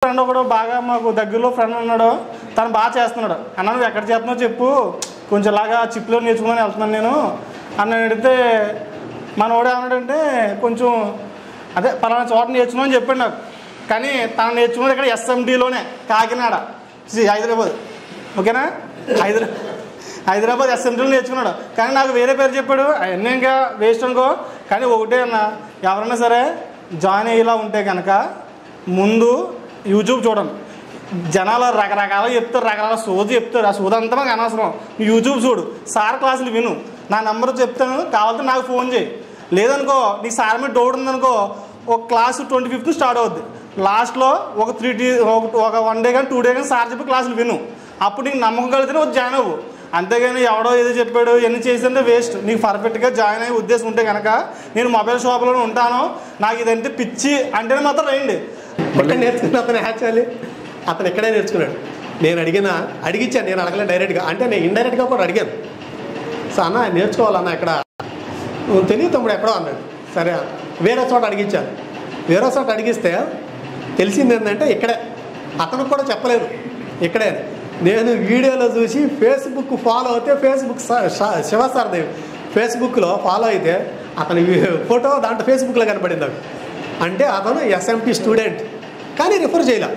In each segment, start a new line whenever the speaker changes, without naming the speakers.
Friend ఒకడు బాగా మాకు దగ్గరలో ఫ్రెండ్ ఉన్నాడు తను బాగా చేస్తున్నాడు అన్న నువ్వు ఎక్కడ చేస్తున్నావు చెప్పు కొంచెం ఇలాగా చిప్లో నేర్చుకుని వెళ్తున్నాను నేను అని అడిగితే మనోడు ఏమన్నాడంటే కొంచెం అదే పలానా చోట నేర్చుకున్నాను చెప్పాడు నాకు కానీ తను నేర్చుకున్నది ఇక్కడ ఎస్ఎండిలోనే కాకినాడ సి, హైదరాబాద్ ఓకేనా హైదరాబాద్ హైదరాబాద్ ఎస్ఎండిలో నేర్చుకున్నాడు కానీ నాకు వేరే పేరు చెప్పాడు అవన్నీ ఇంకా వేస్ట్ అనుకో కానీ ఒకటే అన్న ఎవరైనా సరే జాయిన్ అయ్యేలా ఉంటే కనుక ముందు యూట్యూబ్ చూడండి జనాలు రకరకాల చెప్తారు రకరకాల సోది చెప్తారు ఆ సోది అంతా మాకు అనవసరం నువ్వు యూట్యూబ్ చూడు సార్ క్లాసులు విను నా నెంబర్ చెప్తాను కావాలంటే నాకు ఫోన్ చేయి లేదనుకో నీ సార్ మీద డౌట్ ఉందనుకో ఒక క్లాస్ ట్వంటీ ఫిఫ్త్ స్టార్ట్ అవుద్ది లాస్ట్లో ఒక త్రీ టీ ఒక వన్ డే కానీ టూ డే కానీ సార్ చెప్పి క్లాసులు విను అప్పుడు నీకు నమ్మకం కలిగితేనే వచ్చి జాయిన్ అవ్వు అంతేగాని ఎవడో ఏదో చెప్పాడు ఎన్ని చేసింటే వేస్ట్ నీకు పర్ఫెక్ట్గా జాయిన్ అయ్యే ఉద్దేశం ఉంటే కనుక నేను మొబైల్ షాప్లోనే ఉంటాను నాకు ఇదంటే పిచ్చి అంటేనే మాత్రం రండి
ఇక్కడ నేర్చుకున్న అతను యాక్చువల్లీ అతను ఇక్కడే నేర్చుకున్నాడు నేను అడిగిన అడిగిచ్చాను నేను అడగలేదు డైరెక్ట్గా అంటే నేను ఇండైరెక్ట్గా కూడా అడిగాను సో అన్న నేర్చుకోవాలన్న ఇక్కడ "నువ్వు తెలియదు తమ్ముడు ఎక్కడో అన్నాడు సరే వేరే చోట అడిగించాను వేరే చోట అడిగిస్తే తెలిసింది ఏంటంటే ఇక్కడే అతను కూడా చెప్పలేదు ఇక్కడే అని. నేను వీడియోలో చూసి ఫేస్బుక్ ఫాలో అయితే ఫేస్బుక్ స- ష- శివ సార్దేవి ఫేస్బుక్లో ఫాలో అయితే అతని ఫోటో దాంట్లో ఫేస్బుక్లో కనపడింది నాకు అంటే అతను ఎస్ఎంటీ స్టూడెంట్ కానీ రిఫర్ చేయలే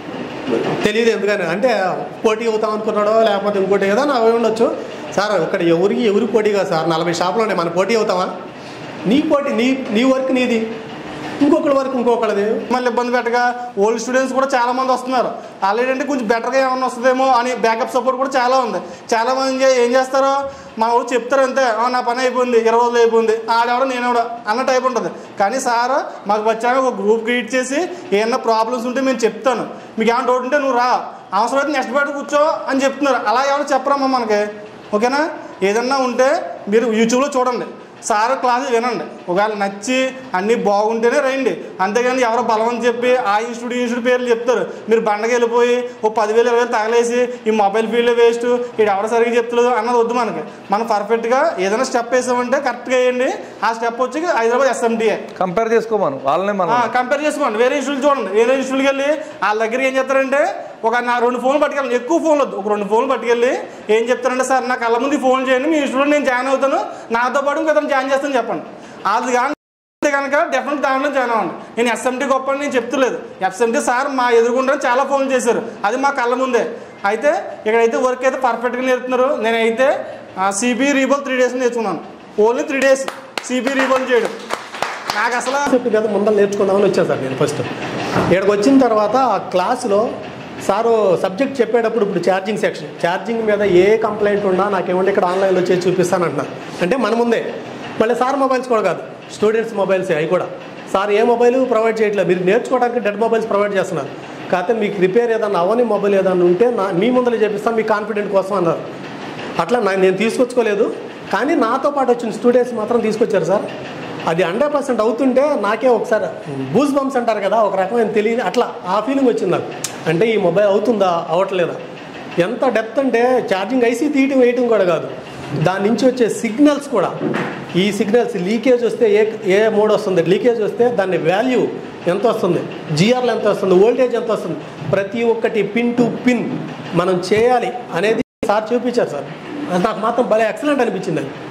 తెలియదు ఎందుకని అంటే పోటీ అవుతాం అనుకున్నాడో లేకపోతే ఇంకోటి ఏదో నా ఉండొచ్చు సార్ ఇక్కడ ఎవరికి ఎవరి పోటీ కాదు సార్ నలభై షాపులోనే మన పోటీ అవుతామా నీ పోటీ నీ నీ వర్క్ నీది ఇంకొకరి వర్క్ ఇంకొకరిది
మళ్ళీ ఇబ్బంది పెట్టగా ఓల్డ్ స్టూడెంట్స్ కూడా చాలా మంది వస్తున్నారు ఆల్రెడీ అంటే కొంచెం బెటర్గా ఏమన్నా వస్తుందేమో అని బ్యాకప్ సపోర్ట్ కూడా చాలా ఉంది చాలా మంది ఏం చేస్తారో మా వాళ్ళు చెప్తారు అంతే "ఆ, నా పని అయిపోయింది ఇరవై రోజులు అయిపోయింది ఆడెవడో నేనెవడో అన్న టైప్ ఉంటుంది కానీ సార్ మాకు వచ్చాక ఒక గ్రూప్ క్రియేట్ చేసి ఏమన్నా ప్రాబ్లమ్స్ ఉంటే మేము చెప్తాను మీకు ఏమైనా డౌట్ ఉంటే నువ్వు రా అవసరమైతే నెక్స్ట్ బయట కూర్చో అని చెప్తున్నారు అలా ఎవరు చెప్పరమ్మా మనకి ఓకేనా ఏదన్నా ఉంటే మీరు యూట్యూబ్లో చూడండి సార్ క్లాసు వినండి ఒకవేళ నచ్చి అన్నీ బాగుంటేనే రండి అంతేగాని ఎవరో బలం అని చెప్పి ఆ ఇన్స్టిట్యూట్ ఈ ఇన్స్టిట్యూట్ పేర్లు చెప్తారు మీరు బండకి వెళ్ళిపోయి ఓ పదివేలు ఇరవై వేలు తగలేసి ఈ మొబైల్ ఫీల్డ్ వేస్ట్ ఇది ఎవడ సరిగ్గా చెప్తలేదు అన్నది వద్దు మనకి మనం పర్ఫెక్ట్గా ఏదైనా స్టెప్ వేసామంటే కరెక్ట్గా వేయండి ఆ స్టెప్ వచ్చి హైదరాబాద్ ఎస్ఎండిఏ
కంపేర్ చేసుకోమను వాళ్ళనే మనం
కంపేర్ చేసుకోండి వేరే ఇన్స్టిట్యూట్ చూడండి వేరే ఇన్స్టిట్యూట్కి వెళ్ళి వాళ్ళ దగ్గర ఏం చెప్తారంటే ఒక నా రెండు ఫోన్లు పట్టుకెళ్ళండి ఎక్కువ ఫోన్లు వద్దు ఒక రెండు ఫోన్లు పట్టుకెళ్ళి ఏం చెప్తారంటే సార్ నా కళ్ళ ముందు ఈ ఫోన్ చేయండి మీ ఇన్స్టిట్యూట్ నేను జాయిన్ అవుతాను నాతో పాటు ఇంకొక జాయిన్ చేస్తాను చెప్పండి అది కానీ అయితే కనుక డెఫినెట్ దాంట్లో జాయిన్ అవ్వండి నేను ఎస్ఎంటీ గొప్ప అని నేను చెప్తలేదు ఎస్ఎంటీ సార్ మా ఎదురుకుండా చాలా ఫోన్లు చేశారు అది మా కళ్ళ ముందే అయితే ఇక్కడైతే వర్క్ అయితే పర్ఫెక్ట్గా నేర్పుతున్నారు నేనైతే సిబి రీబోల్ త్రీ డేస్ నేర్చుకున్నాను only three days CB reball చేయడం నాకు అసలు
కాన్సెప్ట్ కదా ముందర నేర్చుకుందామని వచ్చాను సార్ నేను ఫస్ట్ ఇక్కడికి వచ్చిన తర్వాత ఆ క్లాస్లో సారు సబ్జెక్ట్ చెప్పేటప్పుడు ఇప్పుడు ఛార్జింగ్ సెక్షన్ ఛార్జింగ్ మీద ఏ కంప్లైంట్ ఉన్నా నాకేమంటే ఇక్కడ ఆన్లైన్లో చేసి చూపిస్తాను అంటున్నారు అంటే మన ముందే మళ్ళీ సార్ మొబైల్స్ కూడా కాదు స్టూడెంట్స్ మొబైల్స్ అవి కూడా సార్ ఏ మొబైల్ ప్రొవైడ్ చేయట్లేదు మీరు నేర్చుకోవడానికి డెడ్ మొబైల్స్ ప్రొవైడ్ చేస్తున్నారు కాకపోతే మీకు రిపేర్ ఏదన్నా అవని మొబైల్ ఏదన్నా ఉంటే నా మీ ముందర చేపిస్తాను మీ కాన్ఫిడెంట్ కోసం అన్నారు అట్లా నా నేను తీసుకొచ్చుకోలేదు కానీ నాతో పాటు వచ్చిన స్టూడెంట్స్ మాత్రం తీసుకొచ్చారు సార్ అది హండ్రెడ్ పర్సెంట్ అవుతుంటే నాకే ఒకసారి బూస్ బంప్స్ అంటారు కదా ఒక రకమైన తెలియని అట్లా ఆ ఫీలింగ్ వచ్చింది నాకు అంటే ఈ మొబైల్ అవుతుందా అవట్లేదా ఎంత డెప్త్ అంటే ఛార్జింగ్ ఐసీ తీయటం వేయటం కూడా కాదు దాని నుంచి వచ్చే సిగ్నల్స్ కూడా ఈ సిగ్నల్స్ లీకేజ్ వస్తే ఏ ఏ మోడ్ వస్తుంది లీకేజ్ వస్తే దాని వాల్యూ ఎంత వస్తుంది జిఆర్లు ఎంత వస్తుంది వోల్టేజ్ ఎంత వస్తుంది ప్రతి ఒక్కటి పిన్ టు పిన్ మనం చేయాలి అనేది సార్ చూపించారు సార్ అది నాకు మాత్రం భలే ఎక్సలెంట్ అనిపించింది అది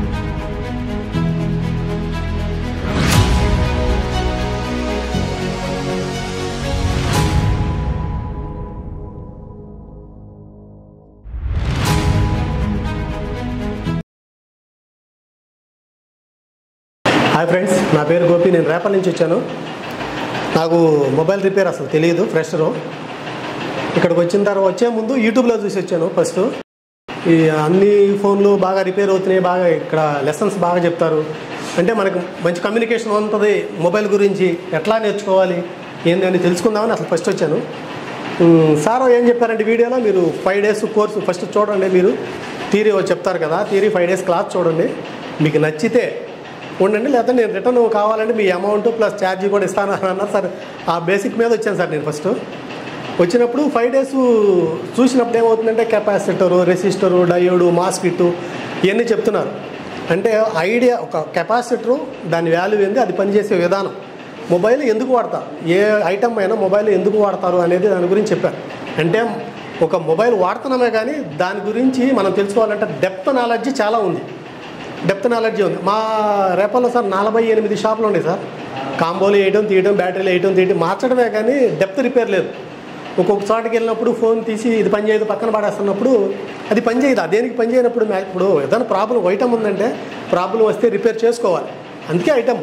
హాయ్ ఫ్రెండ్స్ నా పేరు గోపి నేను రేపల్ నుంచి వచ్చాను నాకు మొబైల్ రిపేర్ అసలు తెలియదు ఫ్రెషరు ఇక్కడికి వచ్చిన తర్వాత వచ్చే ముందు యూట్యూబ్లో చూసి వచ్చాను ఫస్ట్ ఈ అన్ని ఫోన్లు బాగా రిపేర్ అవుతున్నాయి బాగా ఇక్కడ లెసన్స్ బాగా చెప్తారు అంటే మనకు మంచి కమ్యూనికేషన్ ఉంటుంది మొబైల్ గురించి ఎట్లా నేర్చుకోవాలి ఏంది అని తెలుసుకుందామని అసలు ఫస్ట్ వచ్చాను ఉమ్, సార్ ఏం చెప్పారంటే వీడియోలో మీరు ఫైవ్ డేస్ కోర్సు ఫస్ట్ చూడండి మీరు థీరీ చెప్తారు కదా థీరీ ఫైవ్ డేస్ క్లాస్ చూడండి మీకు నచ్చితే ఉండండి లేకపోతే నేను రిటర్న్ కావాలంటే మీ అమౌంట్ ప్లస్ ఛార్జీ కూడా ఇస్తాను అని అన్నారు సార్ ఆ బేసిక్ మీద వచ్చాను సార్ నేను ఫస్ట్ వచ్చినప్పుడు ఫైవ్ డేస్ చూసినప్పుడు ఏమవుతుందంటే కెపాసిటరు రెసిస్టరు డయోడు మాస్ఫిట్ ఇవన్నీ చెప్తున్నారు అంటే ఐడియా ఒక కెపాసిటరు దాని వాల్యూ ఏంది అది పనిచేసే విధానం మొబైల్ ఎందుకు వాడతారు ఏ ఐటమ్ అయినా మొబైల్ ఎందుకు వాడతారు అనేది దాని గురించి చెప్పారు అంటే ఒక మొబైల్ వాడుతున్నామే కానీ దాని గురించి మనం తెలుసుకోవాలంటే డెప్త్ నాలెడ్జ్ చాలా ఉంది డెప్త్ నాలెడ్జ్ ఉంది మా రేపల్లో సార్ నలభై ఎనిమిది షాపులు ఉన్నాయి సార్ కాంబోలు వేయడం తీయడం బ్యాటరీలు వేయడం తీయడం మార్చడమే కానీ డెప్త్ రిపేర్ లేదు ఒక్కొక్క చోటకి వెళ్ళినప్పుడు ఫోన్ తీసి ఇది పని చేయదు పక్కన పడేస్తున్నప్పుడు అది పని చేయదు ఆ దేనికి పని చేయనప్పుడు మ్యా- ఇప్పుడు ఏదైనా ప్రాబ్లం ఐటమ్ ఉందంటే ప్రాబ్లం వస్తే రిపేర్ చేసుకోవాలి అందుకే ఐటమ్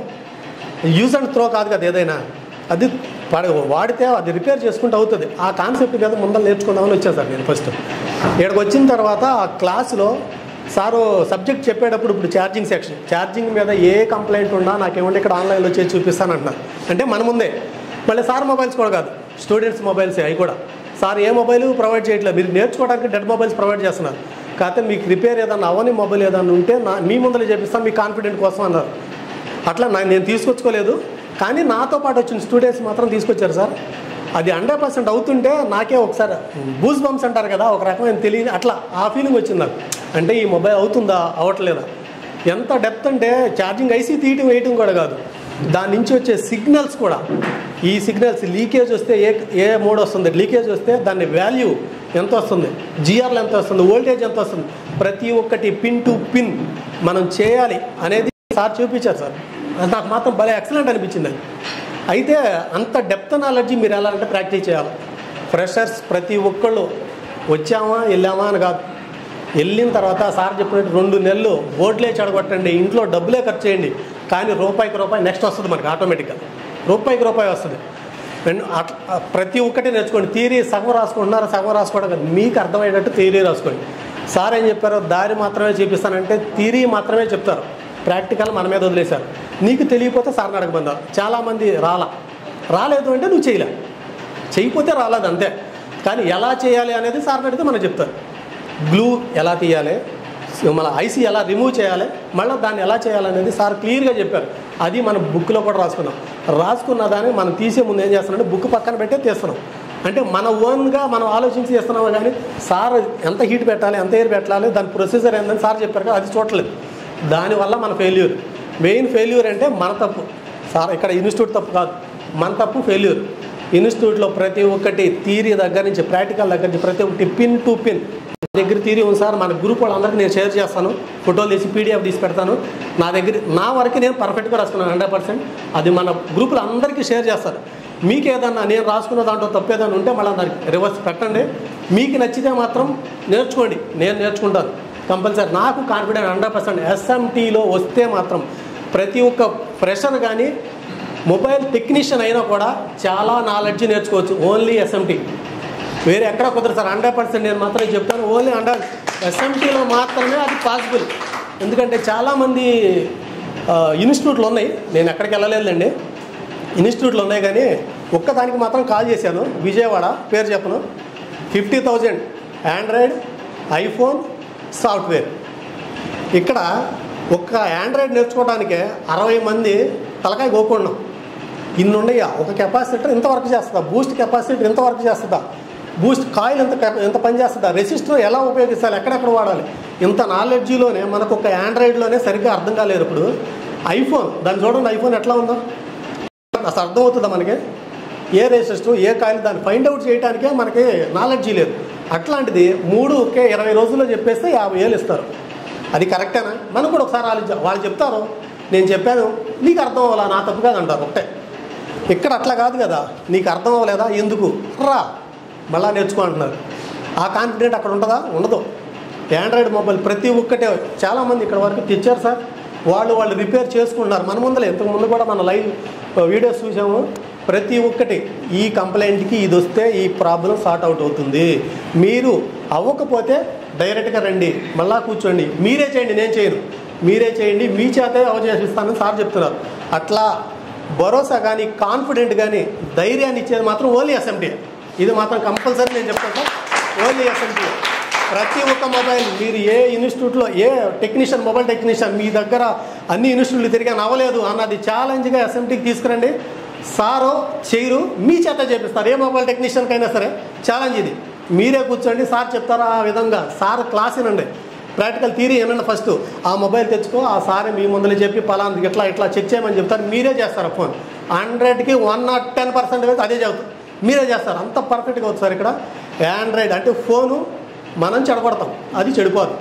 యూజ్ అండ్ త్రో కాదు కదా ఏదైనా అది పడ వాడితే అది రిపేర్ చేసుకుంటూ అవుతుంది ఆ కాన్సెప్ట్ మీద ముందర నేర్చుకుందామని వచ్చాను సార్ నేను ఫస్ట్ ఇక్కడికి వచ్చిన తర్వాత ఆ క్లాసులో సారు సబ్జెక్ట్ చెప్పేటప్పుడు ఇప్పుడు ఛార్జింగ్ సెక్షన్ ఛార్జింగ్ మీద ఏ కంప్లైంట్ ఉన్నా నాకేమంటే ఇక్కడ ఆన్లైన్లో చేసి చూపిస్తాను అంటున్నారు అంటే మన ముందే మళ్ళీ సార్ మొబైల్స్ కూడా కాదు స్టూడెంట్స్ మొబైల్స్ అవి కూడా సార్ ఏ మొబైల్ ప్రొవైడ్ చేయట్లేదు మీరు నేర్చుకోవడానికి డెడ్ మొబైల్స్ ప్రొవైడ్ చేస్తున్నారు కాకపోతే మీకు రిపేర్ ఏదన్నా అవని మొబైల్ ఏదన్నా ఉంటే నా మీ ముందర చేపిస్తాను మీ కాన్ఫిడెంట్ కోసం అన్నారు అట్లా నా నేను తీసుకొచ్చుకోలేదు కానీ నాతో పాటు వచ్చిన స్టూడెంట్స్ మాత్రం తీసుకొచ్చారు సార్ అది హండ్రెడ్ పర్సెంట్ అవుతుంటే నాకే ఒకసారి బూస్ బంప్స్ అంటారు కదా ఒక రకమైన తెలియని అట్లా ఆ ఫీలింగ్ వచ్చింది నాకు అంటే ఈ మొబైల్ అవుతుందా అవ్వట్లేదా ఎంత డెప్త్ అంటే ఛార్జింగ్ ఐసీ తీయటం వేయటం కూడా కాదు దాని నుంచి వచ్చే సిగ్నల్స్ కూడా ఈ సిగ్నల్స్ లీకేజ్ వస్తే ఏ ఏ మోడ్ వస్తుంది లీకేజ్ వస్తే దాని వాల్యూ ఎంత వస్తుంది జిఆర్లు ఎంత వస్తుంది వోల్టేజ్ ఎంత వస్తుంది ప్రతి ఒక్కటి పిన్ టు పిన్ మనం చేయాలి అనేది సార్ చూపించారు సార్ అది నాకు మాత్రం భలే ఎక్సలెంట్ అనిపించింది అది అయితే అంత డెప్త్ నాలెడ్జ్ మీరు ఎలా అంటే ప్రాక్టీస్ చేయాలి ఫ్రెషర్స్ ప్రతి ఒక్కళ్ళు వచ్చామా వెళ్ళామా అని కాదు వెళ్ళిన తర్వాత సార్ చెప్పినట్టు రెండు నెలలు బోర్డులే చెడగొట్టండి ఇంట్లో డబ్బులే ఖర్చు చేయండి కానీ రూపాయికి రూపాయి నెక్స్ట్ వస్తుంది మనకి ఆటోమేటిక్గా రూపాయికి రూపాయి వస్తుంది రెండు అట్లా ప్రతి ఒక్కటి నేర్చుకోండి థియరీ సగం రాసుకుంటున్నారు సగం రాసుకోవడం కాదు మీకు అర్థమయ్యేటట్టు థియరీ రాసుకోండి సార్ ఏం చెప్పారో దారి మాత్రమే చూపిస్తానంటే థియరీ మాత్రమే చెప్తారు ప్రాక్టికల్ మన మీద వదిలేశారు నీకు తెలియకపోతే సార్ని అడగమన్నారు చాలామంది రాలా రాలేదు అంటే నువ్వు చేయలే చేయకపోతే రాలేదు అంతే కానీ ఎలా చేయాలి అనేది సార్ని అడిగితే మనం చెప్తారు గ్లూ ఎలా తీయాలి మన ఐసీ ఎలా రిమూవ్ చేయాలి మళ్ళీ దాన్ని ఎలా చేయాలనేది సార్ క్లియర్గా చెప్పారు అది మన బుక్లో కూడా రాసుకున్నాం రాసుకున్న దాన్ని మనం తీసే ముందు ఏం చేస్తున్నాం బుక్ పక్కన పెట్టే తీస్తున్నాం అంటే మన ఓన్గా మనం ఆలోచించి చేస్తున్నాము కానీ సార్ ఎంత హీట్ పెట్టాలి ఎంత ఎయిర్ పెట్టాలి దాని ప్రొసీజర్ ఏందని సార్ చెప్పారు కదా అది చూడలేదు దానివల్ల మన ఫెయిల్యూర్ మెయిన్ ఫెయిల్యూర్ అంటే మన తప్పు సార్ ఇక్కడ ఇన్స్టిట్యూట్ తప్పు కాదు మన తప్పు ఫెయిల్యూర్ ఇన్స్టిట్యూట్లో ప్రతి ఒక్కటి థీరీ దగ్గర నుంచి ప్రాక్టికల్ దగ్గర నుంచి ప్రతి ఒక్కటి పిన్ టు పిన్ నా దగ్గర థీరీ ఉంది సార్ మన గ్రూప్ వాళ్ళందరికీ నేను షేర్ చేస్తాను ఫోటోలు తీసి పీడిఎఫ్ తీసి పెడతాను నా దగ్గర నా వరకు నేను పర్ఫెక్ట్గా రాసుకున్నాను హండ్రెడ్ పర్సెంట్ అది మన గ్రూపులో అందరికీ షేర్ చేస్తారు మీకు ఏదన్నా నేను రాసుకున్న దాంట్లో తప్పు ఏదైనా ఉంటే మళ్ళీ దానికి రివర్స్ పెట్టండి మీకు నచ్చితే మాత్రం నేర్చుకోండి నేను నేర్చుకుంటాను కంపల్సరీ నాకు కాన్ఫిడెంట్ హండ్రెడ్ పర్సెంట్ ఎస్ఎంటీలో వస్తే మాత్రం ప్రతి ఒక్క ఫ్రెషర్ కానీ మొబైల్ టెక్నీషియన్ అయినా కూడా చాలా నాలెడ్జ్ నేర్చుకోవచ్చు ఓన్లీ ఎస్ఎంటీ వేరే ఎక్కడ కుదరదు సార్ హండ్రెడ్ పర్సెంట్ నేను మాత్రం చెప్తాను ఓన్లీ హండ్రెడ్ ఎస్ఎంటీలో మాత్రమే అది పాసిబుల్ ఎందుకంటే చాలామంది ఆ, ఇన్స్టిట్యూట్లు ఉన్నాయి నేను ఎక్కడికి వెళ్ళలేదండి ఇన్స్టిట్యూట్లు ఉన్నాయి కానీ ఒక్కదానికి మాత్రం కాల్ చేశాను విజయవాడ పేరు చెప్పను fifty thousand android iPhone software ఇక్కడ ఒక్క ఆండ్రాయిడ్ నేర్చుకోవడానికే అరవై మంది తలకాయ గోకున్నాం ఇన్ని ఉన్నాయా ఒక కెపాసిటర్ ఇంత వర్క్ చేస్తుందా బూస్ట్ కెపాసిటర్ ఇంత వర్క్ చేస్తుందా బూస్ట్ కాయిల్ ఎంత కెప- ఎంత పని చేస్తుందా రెసిస్టర్ ఎలా ఉపయోగించాలి ఎక్కడెక్కడ వాడాలి ఇంత నాలెడ్జ్లోనే మనకు ఒక ఆండ్రాయిడ్లోనే సరిగ్గా అర్థం కాలేదు ఇప్పుడు ఐఫోన్ దాన్ని చూడండి ఐఫోన్ ఎట్లా ఉందో అసలు అర్థమవుతుందా మనకి ఏ రెసిస్టర్ ఏ కాయిల్ దాన్ని ఫైండ్ అవుట్ చేయడానికే మనకి నాలెడ్జ్ లేదు అట్లాంటిది మూడు ఒకే ఇరవై రోజుల్లో చెప్పేస్తే యాభై వేలు ఇస్తారు అది కరెక్టేనా మనం కూడా ఒకసారి ఆలోచించాం వాళ్ళు చెప్తారు నేను చెప్పాను నీకు అర్థం అవ్వాలా నా తప్పు కాదు అంటారు ఒకటే ఇక్కడ అట్లా కాదు కదా నీకు అర్థం అవ్వలేదా ఎందుకు రా మళ్ళా నేర్చుకో అంటున్నారు ఆ కాన్ఫిడెంట్ అక్కడ ఉంటుందా ఉండదు ఆండ్రాయిడ్ మొబైల్ ప్రతి ఒక్కటే చాలామంది ఇక్కడ వరకు తెచ్చారు సార్ వాళ్ళు వాళ్ళు రిపేర్ చేసుకుంటున్నారు మన ముందర ఇంతకు ముందు కూడా మన లైవ్ వీడియోస్ చూసాము ప్రతి ఒక్కటి ఈ కంప్లైంట్కి ఇది వస్తే ఈ ప్రాబ్లం సార్ట్ అవుట్ అవుతుంది మీరు అవ్వకపోతే డైరెక్ట్గా రండి మళ్ళా కూర్చోండి మీరే చేయండి నేను చేయను మీరే చేయండి మీ చేతే అవచేసిస్తానని సార్ చెప్తున్నారు అట్లా భరోసా కానీ కాన్ఫిడెంట్ కానీ ధైర్యాన్ని ఇచ్చేది మాత్రం ఓన్లీ ఎస్ఎంటీ ఇది మాత్రం కంపల్సరీ నేను చెప్తాను సార్ ఓన్లీ ఎస్ఎంటీ ప్రతి ఒక్క మొబైల్ మీరు ఏ ఇన్స్టిట్యూట్లో ఏ టెక్నీషియన్ మొబైల్ టెక్నీషియన్ మీ దగ్గర అన్ని ఇన్స్టిట్యూట్లు తిరిగి నవ్వలేదు అన్నది ఛాలెంజ్గా ఎస్ఎంటీకి తీసుకురండి సారో చేయరు మీ చేత చేపిస్తారు ఏ మొబైల్ టెక్నీషియన్కి అయినా సరే ఛాలెంజ్ ఇది మీరే కూర్చోండి సార్ చెప్తారా ఆ విధంగా సార్ క్లాస్ వినండి ప్రాక్టికల్ థీరీ ఏమన్నా ఫస్ట్ ఆ మొబైల్ తెచ్చుకో ఆ సార్ మీ ముందర చెప్పి పలానా ఇట్లా ఇట్లా చెక్ చేయమని చెప్తారు మీరే చేస్తారు ఆ ఫోన్ హండ్రెడ్కి వన్ నాట్ టెన్ పర్సెంట్ అయితే అదే చదువుతాం మీరే చేస్తారు అంత పర్ఫెక్ట్గా అవుతుంది సార్ ఇక్కడ ఆండ్రాయిడ్ అంటే ఫోను మనం చెడగొడతాం అది చెడిపోదు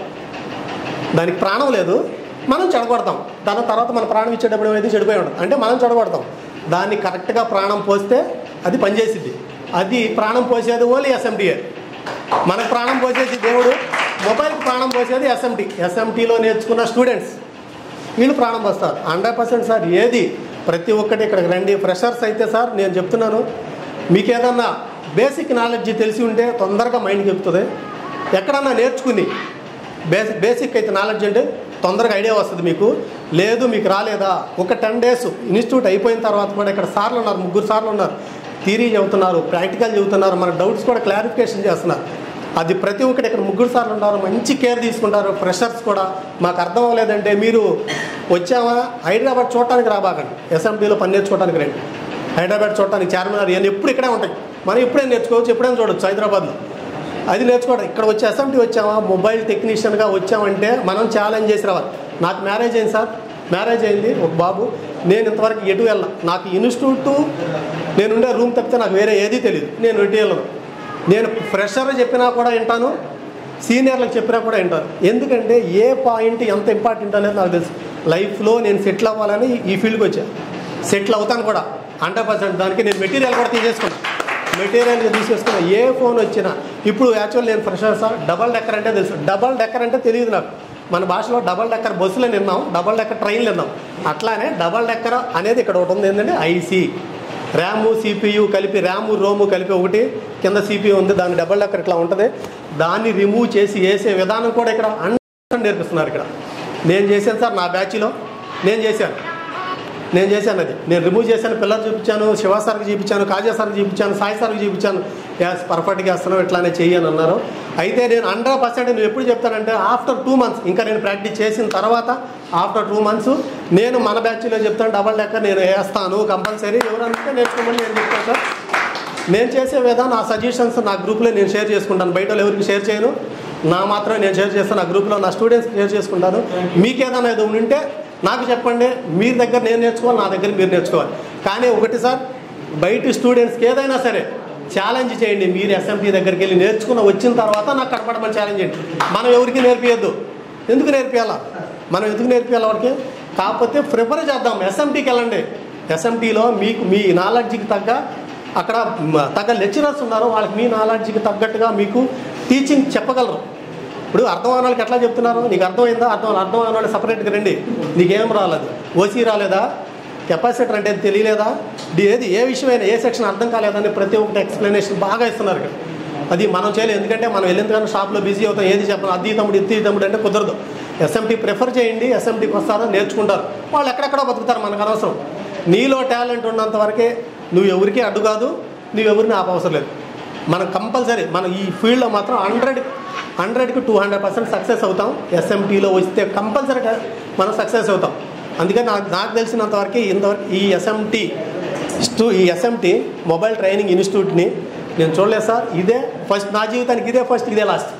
దానికి ప్రాణం లేదు మనం చెడగొడతాం దాని తర్వాత మన ప్రాణం ఇచ్చేటప్పుడు ఏమైతే చెడిపోయి ఉంటుంది అంటే మనం చెడగొడతాం దాన్ని కరెక్ట్గా ప్రాణం పోస్తే అది పనిచేసిద్ది అది ప్రాణం పోసేది ఓన్లీ ఎస్ఎండిఏ మనకు ప్రాణం పోసేది దేవుడు మొబైల్కి ప్రాణం పోసేది ఎస్ఎంటి ఎస్ఎంటీలో నేర్చుకున్న స్టూడెంట్స్ వీళ్ళు ప్రాణం పోస్తారు హండ్రెడ్ పర్సెంట్ సార్ ఏది ప్రతి ఒక్కటి ఇక్కడికి రండి ఫ్రెషర్స్ అయితే సార్ నేను చెప్తున్నాను మీకు ఏదన్నా బేసిక్ నాలెడ్జ్ తెలిసి ఉంటే తొందరగా మైండ్కి ఎక్కుతుంది ఎక్కడన్నా నేర్చుకుని బేసిక్ బేసిక్ అయితే నాలెడ్జ్ అంటే తొందరగా ఐడియా వస్తుంది మీకు లేదు మీకు రాలేదా ఒక టెన్ డేస్ ఇన్స్టిట్యూట్ అయిపోయిన తర్వాత కూడా ఇక్కడ సార్లు ఉన్నారు ముగ్గురు సార్లు ఉన్నారు థీరీ చెబుతున్నారు ప్రాక్టికల్ చెబుతున్నారు మన డౌట్స్ కూడా క్లారిఫికేషన్ చేస్తున్నారు అది ప్రతి ఒక్కటి ఇక్కడ ముగ్గురు సార్లు ఉన్నారు మంచి కేర్ తీసుకుంటారు ఫ్రెషర్స్ కూడా మాకు అర్థం అవ్వలేదంటే మీరు వచ్చామా హైదరాబాద్ చూడటానికి రాబాకండి ఎస్ఎంటీలో పని నేర్చుకోవడానికి రండి హైదరాబాద్ చూడటానికి చార్మినార్ ఇవన్నీ ఎప్పుడు ఇక్కడే ఉంటాయి మనం ఎప్పుడైనా నేర్చుకోవచ్చు ఎప్పుడైనా చూడొచ్చు హైదరాబాద్లో అది నేర్చుకోవడం ఇక్కడ వచ్చి ఎస్ఎంటీ వచ్చామా మొబైల్ టెక్నీషియన్గా వచ్చామంటే మనం ఛాలెంజ్ చేసి రావాలి నాకు మ్యారేజ్ అయింది సార్ మ్యారేజ్ అయింది ఒక బాబు నేను ఇంతవరకు ఎటు వెళ్ళా నాకు ఇన్స్టిట్యూట్ నేను ఉండే రూమ్ తప్పితే నాకు వేరే ఏదీ తెలియదు నేను ఎటు వెళ్ళను నేను ఫ్రెషర్ చెప్పినా కూడా వింటాను సీనియర్లకు చెప్పినా కూడా వింటాను ఎందుకంటే ఏ పాయింట్ ఎంత ఇంపార్టెంట్ అనేది నాకు తెలుసు లైఫ్లో నేను సెటిల్ అవ్వాలని ఈ ఫీల్డ్కి వచ్చాను సెటిల్ అవుతాను కూడా హండ్రెడ్ పర్సెంట్ దానికి నేను మెటీరియల్ కూడా తీసేసుకున్నాను మెటీరియల్ తీసేసుకున్నా ఏ ఫోన్ వచ్చినా ఇప్పుడు యాక్చువల్ నేను ఫ్రెషర్ సార్ డబల్ డెక్కర్ అంటే తెలుసు డబల్ డెక్కర్ అంటే తెలియదు నాకు మన భాషలో డబల్ డెక్కర్ బస్సులో విన్నాం డబల్ డెక్కర్ ట్రైన్లు విన్నాం అట్లానే డబల్ డెక్కర్ అనేది ఇక్కడ ఒకటి ఉంది ఏంటంటే ఐసీ ర్యాము సిపియు కలిపి ర్యాము రోము కలిపి ఒకటి కింద సిపియు ఉంది దాని డబల్ డెక్కర్ ఇట్లా ఉంటుంది దాన్ని రిమూవ్ చేసి వేసే విధానం కూడా ఇక్కడ హండ్రెడ్ నేర్పిస్తున్నారు ఇక్కడ నేను చేశాను సార్ నా బ్యాచ్లో నేను చేశాను నేను చేశాను అది నేను రిమూవ్ చేశాను పిల్లలు చూపించాను శివ సార్కి చూపించాను కాజా సార్కి చూపించాను సాయి సార్కి చూపించాను యాస్ పర్ఫెక్ట్గా వేస్తున్నావు ఇట్లానే చెయ్యని అన్నారు అయితే నేను హండ్రెడ్ పర్సెంట్ నువ్వు ఎప్పుడు చెప్తానంటే ఆఫ్టర్ టూ మంత్స్ ఇంకా నేను ప్రాక్టీస్ చేసిన తర్వాత ఆఫ్టర్ టూ మంత్స్ నేను మన బ్యాచ్లో చెప్తాను డబల్ లెక్క నేను వేస్తాను కంపల్సరీ ఎవరంటే నేర్చుకోమని నేను చెప్తాను సార్ నేను చేసే విధానం ఆ సజెషన్స్ నా గ్రూప్లో నేను షేర్ చేసుకుంటాను బయట వాళ్ళు ఎవరికి షేర్ చేయను నా మాత్రమే నేను షేర్ చేస్తాను నా గ్రూప్లో నా స్టూడెంట్స్ షేర్ చేసుకుంటాను మీకు ఏదైనా ఏదో ఉంటే నాకు చెప్పండి మీ దగ్గర నేను నేర్చుకోవాలి నా దగ్గర మీరు నేర్చుకోవాలి కానీ ఒకటి సార్ బయట స్టూడెంట్స్కి ఏదైనా సరే ఛాలెంజ్ చేయండి మీరు ఎస్ఎంపీ దగ్గరికి వెళ్ళి నేర్చుకున్న వచ్చిన తర్వాత నాకు కట్టపడమని ఛాలెంజ్ చేయండి మనం ఎవరికి నేర్పియద్దు ఎందుకు నేర్పియాలా మనం ఎందుకు నేర్పియాలి వాడికి కాకపోతే ప్రిఫర్ చేద్దాం ఎస్ఎంటీకి వెళ్ళండి ఎస్ఎంటీలో మీకు మీ నాలెడ్జ్కి తగ్గ అక్కడ మ- తగ్గ లెక్చరర్స్ ఉన్నారు వాళ్ళకి మీ నాలెడ్జ్కి తగ్గట్టుగా మీకు టీచింగ్ చెప్పగలరు ఇప్పుడు అర్థం అయిన వాళ్ళకి ఎట్లా చెప్తున్నారు నీకు అర్థమైందా అర్థం అర్థం అయిన వాళ్ళు సపరేట్గా రండి నీకేం రాలేదు ఓసీ రాలేదా కెపాసిటర్ అంటే తెలియలేదా ఇది ఏది ఏ విషయమైనా ఏ సెక్షన్ అర్థం కాలేదని ప్రతి ఒక్కటి ఎక్స్ప్లెనేషన్ బాగా ఇస్తున్నారు ఇక్కడ అది మనం చేయలేదు ఎందుకంటే మనం వెళ్ళిందుకన్నా షాప్లో బిజీ అవుతాం ఏది చెప్పను అది తమ్ముడు ఇది తమ్ముడు అంటే కుదరదు ఎస్ఎంటీ ప్రిఫర్ చేయండి ఎస్ఎంటీకి వస్తారో నేర్చుకుంటారు వాళ్ళు ఎక్కడెక్కడో బతుకుతారు మనకు అనవసరం నీలో టాలెంట్ ఉన్నంత వరకే నువ్వు ఎవరికి అడ్డు కాదు నువ్వు ఎవరిని ఆపవసరం లేదు మనం కంపల్సరీ మనం ఈ ఫీల్డ్లో మాత్రం హండ్రెడ్ హండ్రెడ్కి టూ హండ్రెడ్ పర్సెంట్ సక్సెస్ అవుతాం ఎస్ఎంటీలో వస్తే కంపల్సరీ మనం సక్సెస్ అవుతాం అందుకని నాకు నాకు తెలిసినంత వరకు ఇంతవరకు ఈ ఎస్ఎంటీ స్టూ ఈ ఎస్ఎంటీ మొబైల్ ట్రైనింగ్ ఇన్స్టిట్యూట్ని నేను చూడలేదు సార్ ఇదే ఫస్ట్ నా జీవితానికి ఇదే ఫస్ట్ ఇదే లాస్ట్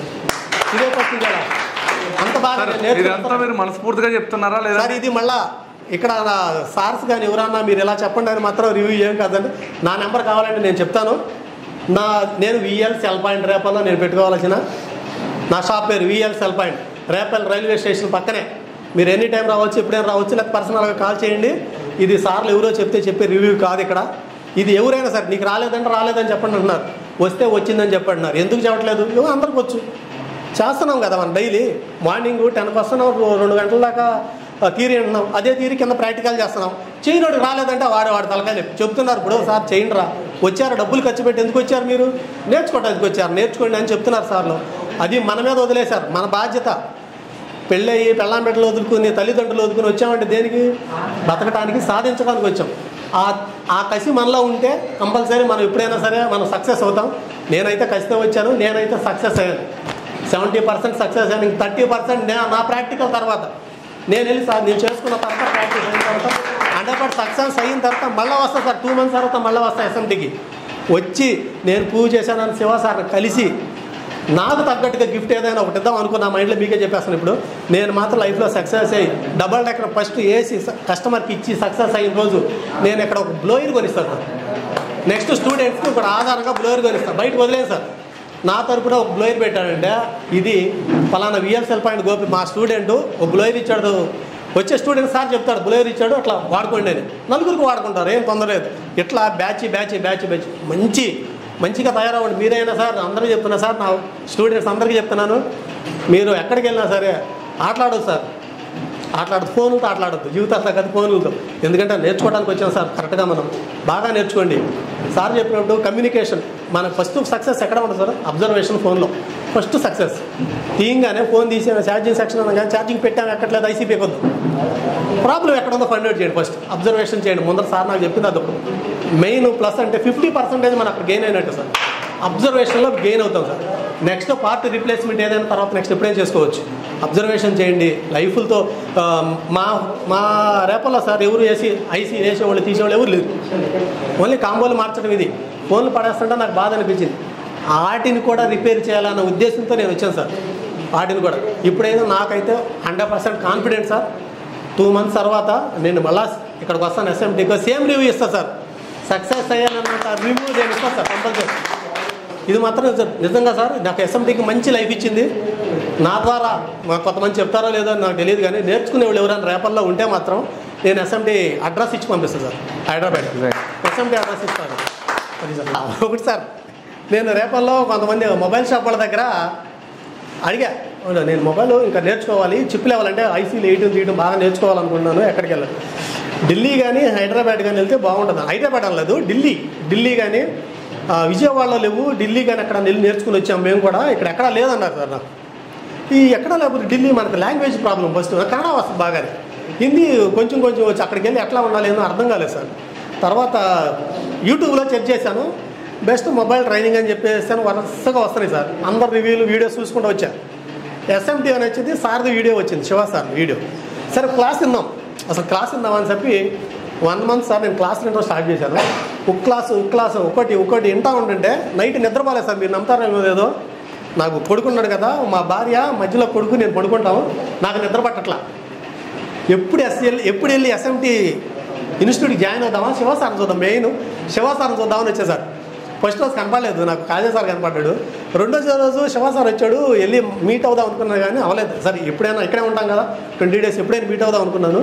ఇదే ఫస్ట్ ఇదే లాస్ట్ అంత బాగా
సార్
నేను
ఇదంతా
నేర్చుకున్నాను.
మీరు మనస్ఫూర్తిగా చెప్తున్నారా లేదా
సార్ ఇది మళ్ళా ఇక్కడ నా సార్స్ కానీ ఎవరన్నా మీరు ఇలా చెప్పండి అని మాత్రం రివ్యూ ఏం కాదండి నా నెంబర్ కావాలంటే నేను చెప్తాను నా నేను విఎల్ సెల్ పాయింట్ రేపల్లో నేను పెట్టుకోవాల్సిన నా షాప్ పేరు VL cell point Repalle railway station పక్కనే మీరు ఎనీ టైం రావచ్చు ఎప్పుడైనా రావచ్చు లేకపోతే పర్సనల్గా కాల్ చేయండి ఇది సార్లు ఎవరో చెప్తే చెప్పే రివ్యూ కాదు ఇక్కడ ఇది ఎవరైనా సరే నీకు రాలేదంటే రాలేదని చెప్పండి అంటున్నారు వస్తే వచ్చిందని చెప్పండి అన్నారు ఎందుకు చెప్పట్లేదు ఏమో అందరికి వచ్చు చేస్తున్నాం కదా మనం డైలీ మార్నింగ్ టెన్కి వస్తున్నాం రో- రెండు గంటల దాకా ఆ, థియరీ అంటున్నాం అదే థియరీ కింద ప్రాక్టికల్ చేస్తున్నాం చేయనోడు రాలేదంటే వాడు వాడు తలకాయ చెప్పి చెప్తున్నారు ఇప్పుడు సార్ చేయండి రా వచ్చారు డబ్బులు ఖర్చు పెట్టి ఎందుకు వచ్చారు మీరు నేర్చుకోవడానికి వచ్చారు నేర్చుకోండి అని చెప్తున్నారు సార్లు అది మన మీద వదిలేశారు మన బాధ్యత పెళ్ళయి పెళ్ళాం బిడ్డలు వదులుకుని తల్లిదండ్రులు వదులుకుని వచ్చామంటే దేనికి బతకడానికి సాధించడానికి వచ్చాం ఆ ఆ కసి మనలో ఉంటే కంపల్సరీ మనం ఎప్పుడైనా సరే మనం సక్సెస్ అవుతాం నేనైతే కసితో వచ్చాను నేనైతే సక్సెస్ అయ్యాను సెవెంటీ పర్సెంట్ సక్సెస్ అయ్యాను ఇంక థర్టీ పర్సెంట్ నా ప్రాక్టికల్ తర్వాత నేను వెళ్ళి సార్ నేను చేసుకున్న తర్వాత ప్రాక్టీస్ అయిన తర్వాత హండ్రెడ్ పర్సెంట్ సక్సెస్ అయిన తర్వాత మళ్ళీ వస్తా సార్ టూ మంత్స్ తర్వాత మళ్ళీ వస్తా ఎస్ఎంటీకి వచ్చి నేను పూజ చేశానని శివ సార్ని కలిసి నాకు తగ్గట్టుగా గిఫ్ట్ ఏదైనా ఒకటి ఇద్దాం అనుకున్నా మైండ్లో మీకే చెప్పేస్తాను ఇప్పుడు నేను మాత్రం లైఫ్లో సక్సెస్ అయ్యి డబల్ డెక్కర్ ఫస్ట్ ఏసీ కస్టమర్కి ఇచ్చి సక్సెస్ అయిన రోజు నేను ఇక్కడ ఒక బ్లోయర్ కొనిస్తాను సార్ నెక్స్ట్ స్టూడెంట్స్కి ఒక ఆధారంగా బ్లోయర్ కొనిస్తాను బయట వదిలేదు సార్ నా తరపున ఒక బ్లోయర్ పెట్టాడంటే ఇది ఫలానా విఎల్సెల్ పాయింట్ గోపి మా స్టూడెంట్ ఒక బ్లోయర్ ఇచ్చాడు వచ్చే స్టూడెంట్ సార్ చెప్తాడు బ్లోయర్ ఇచ్చాడు అట్లా వాడుకోండి అని నలుగురికి వాడుకుంటారు ఏం తొందర లేదు ఇట్లా బ్యాచ్ బ్యాచ్ బ్యాచ్ బ్యాచ్ మంచి మంచిగా తయారవ్వండి మీరైనా సార్ అందరూ చెప్తున్నా సార్ నా స్టూడెంట్స్ అందరికీ చెప్తున్నాను మీరు ఎక్కడికి వెళ్ళినా సరే ఆటలాడదు సార్ ఆటలాడదు ఫోన్లతో ఆటలాడద్దు జీవితాలతో కాదు ఫోన్లతో ఎందుకంటే నేర్చుకోవడానికి వచ్చాం సార్ కరెక్ట్గా మనం బాగా నేర్చుకోండి సార్ చెప్పినప్పుడు కమ్యూనికేషన్ మన ఫస్ట్ సక్సెస్ ఎక్కడ ఉంటుంది సార్ అబ్జర్వేషన్ ఫోన్లో ఫస్ట్ సక్సెస్ తీయంగానే ఫోన్ తీసి ఛార్జింగ్ సెక్షన్ కానీ ఛార్జింగ్ పెట్టాము ఎక్కట్లేదు ఐసీపీ కొద్దు ప్రాబ్లం ఎక్కడ ఉందో ఫైండ్ అవుట్ చేయండి ఫస్ట్ అబ్జర్వేషన్ చేయండి ముందర సార్ నాకు చెప్పింది అదొక మెయిన్ ప్లస్ అంటే ఫిఫ్టీ పర్సెంటేజ్ మనం అక్కడ గెయిన్ అయినట్టు సార్ అబ్జర్వేషన్లో గెయిన్ అవుతాం సార్ నెక్స్ట్ పార్ట్ రిప్లేస్మెంట్ ఏదైనా తర్వాత నెక్స్ట్ ఎప్పుడైనా చేసుకోవచ్చు అబ్జర్వేషన్ చేయండి లైఫ్లతో ఆ, మా మా రేపల్లో సార్ ఎవరు వేసి ఐసీ వేసేవాళ్ళు తీసేవాళ్ళు ఎవరు లేరు ఓన్లీ కాంబోలు మార్చడం ఇది ఫోన్లు పడేస్తుంటే నాకు బాధ అనిపించింది వాటిని కూడా రిపేర్ చేయాలన్న ఉద్దేశంతో నేను వచ్చాను సార్ వాటిని కూడా ఇప్పుడైతే నాకైతే hundred percent confident sir two months తర్వాత నేను మళ్ళా ఇక్కడికి వస్తాను ఎస్ఎంటీకి సేమ్ రివ్యూ ఇస్తాను సార్ సక్సెస్ అయ్యానన్నంత రివ్యూ నేను ఇస్తాను సార్ కంపల్సరీ ఇది మాత్రం నిజ- నిజంగా సార్ నాకు ఎస్ఎంటీకి మంచి లైఫ్ ఇచ్చింది నా ద్వారా మా కొంతమంది చెప్తారో లేదో అని నాకు తెలియదు కానీ నేర్చుకునే వాళ్ళు ఎవరైనా రేపల్లో ఉంటే మాత్రం నేను ఎస్ఎంటీ అడ్రస్ ఇచ్చి పంపిస్తాను సార్ హైదరాబాద్ ఎస్ఎంటీ అడ్రస్ ఇస్తాను అది సార్. ఒకటి సార్ నేను రేపల్లో కొంతమంది మొబైల్ షాప్ వాళ్ళ దగ్గర అడిగా అవునా, నేను మొబైల్ ఇంకా నేర్చుకోవాలి చిప్ లెవెల్ అంటే ఐసీలు వేయటం తీయటం బాగా నేర్చుకోవాలనుకున్నాను ఎక్కడికి వెళ్ళాలి ఢిల్లీ కానీ హైదరాబాద్ కానీ వెళ్తే బాగుంటుంది హైదరాబాద్ అనలేదు ఢిల్లీ ఢిల్లీ కానీ ఆ, విజయవాడలో లేవు ఢిల్లీ కానీ అక్కడ వెళ్ళి నేర్చుకుని వచ్చాం మేము కూడా ఇక్కడ ఎక్కడా లేదన్నారు సార్ నాకు ఈ ఎక్కడ లేకపోతే ఢిల్లీ మనకు లాంగ్వేజ్ ప్రాబ్లం ఫస్ట్ కన్నడ వస్తుంది బాగానే హిందీ కొంచెం కొంచెం వచ్చి అక్కడికి వెళ్ళి ఎట్లా ఉండాలి ఏమో అర్థం కాలేదు సార్ తర్వాత యూట్యూబ్లో చెక్ చేశాను బెస్ట్ మొబైల్ ట్రైనింగ్ అని చెప్పేసాను వరుసగా వస్తున్నాయి సార్ అందరు రివ్యూలు వీడియోస్ చూసుకుంటూ వచ్చా ఎస్ఎంటీ అని వచ్చింది సార్ది వీడియో వచ్చింది శివ సార్ వీడియో సరే క్లాస్ విన్నాం అసలు క్లాస్ విందామని చెప్పి వన్ మంత్ సార్ నేను క్లాస్ వినడం స్టార్ట్ చేశాను ఒక క్లాసు ఒక క్లాసు ఒకటి ఒకటి వింటా ఉంటుంటే నైట్ నిద్రపోలేదు సార్ మీరు నమ్ముతారో లేదో నాకు కొడుకున్నాడు కదా మా భార్య మధ్యలో కొడుకు నేను పడుకుంటాము నాకు నిద్ర పట్టట్లా ఎప్పుడు ఎస్ఎల్ ఎప్పుడు వెళ్ళి ఎస్ఎంటీ ఇన్స్టిట్యూట్కి జాయిన్ అవుదామా శివసారం చూద్దాం మెయిన్ శివసారం చూద్దామని వచ్చా సార్ ఫస్ట్ రోజు కనపడలేదు నాకు కాజే సార్ కనపడ్డాడు రెండో రోజు శివసార్ వచ్చాడు వెళ్ళి మీట్ అవుదాం అనుకున్నాను కానీ అవ్వలేదు సరే ఎప్పుడైనా ఇక్కడే ఉంటాం కదా ట్వంటీ డేస్ ఎప్పుడైనా మీట్ అవుదాం అనుకున్నాను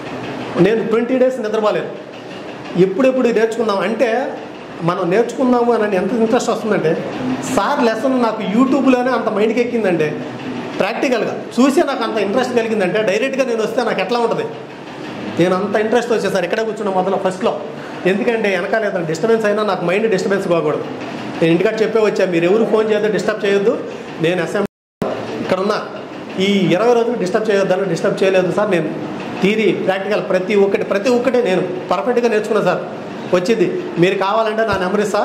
నేను ట్వంటీ డేస్ నిద్రపోలేదు ఎప్పుడెప్పుడు నేర్చుకుందాం అంటే మనం నేర్చుకుందాము అని ఎంత ఇంట్రెస్ట్ వస్తుందంటే సార్ లెసన్ నాకు యూట్యూబ్లోనే అంత మైండ్కి ఎక్కిందంటే ప్రాక్టికల్గా చూసే నాకు అంత ఇంట్రెస్ట్ కలిగిందంటే డైరెక్ట్గా నేను వస్తే నాకు ఎట్లా ఉంటుంది నేను అంత ఇంట్రెస్ట్ వచ్చేసారి ఇక్కడే కూర్చున్న మొదలు ఫస్ట్లో ఎందుకంటే వెనకాల ఏదైనా డిస్టర్బెన్స్ అయినా నాకు మైండ్ డిస్టర్బెన్స్ కాకూడదు నేను ఇంటికాడ చెప్పే వచ్చా మీరు ఎవరు ఫోన్ చేయొద్దు డిస్టర్బ్ చేయొద్దు నేను అసెంబ్లీ ఇక్కడ ఉన్నా ఈ ఇరవై రోజులు డిస్టర్బ్ చేయొద్దని డిస్టర్బ్ చేయలేదు సార్ నేను థీరీ ప్రాక్టికల్ ప్రతి ఒక్కటి ప్రతి ఒక్కటే నేను పర్ఫెక్ట్గా నేర్చుకున్నా సార్ వచ్చింది మీరు కావాలంటే నా నెంబర్ ఇస్తా